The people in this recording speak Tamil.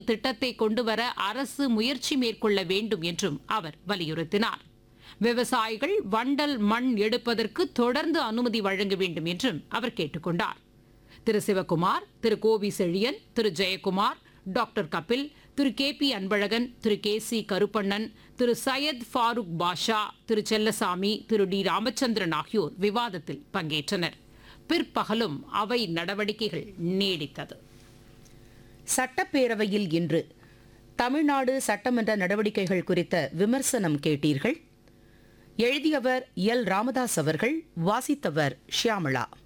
திட்டத்தை கொண்டுவர அரசு முயற்சி மேற்கொள்ள வேண்டும் என்றும் அவர் வலியுறுத்தினார் விவசாயிகள் வண்டல் மண் எடுப்பதற்கு தொடர்ந்து அனுமதி வழங்க வேண்டும் என்றும் அவர் கேட்டுக்கொண்டார் Thiru Sivakumar Thiru Kovi Chezhiyan Thiru Jayakumar doctor Kapil Thiru K P Anbazhagan Thiru K C Karuppannan Thiru Syed Farooq Basha Thiru Chellasamy Thiru T Ramachandran ஆகியோர் விவாதத்தில் பங்கேற்றனர் பிற்பகலும் அவை நடவடிக்கைகள் நீடித்தது சட்டப்பேரவையில் இன்று தமிழ்நாடு சட்டமன்ற நடவடிக்கைகள் குறித்த விமர்சனம் கேட்டீர்கள் எழுதியவர் எல் ராமதாஸ் அவர்கள் வாசித்தவர் ஷியாமளா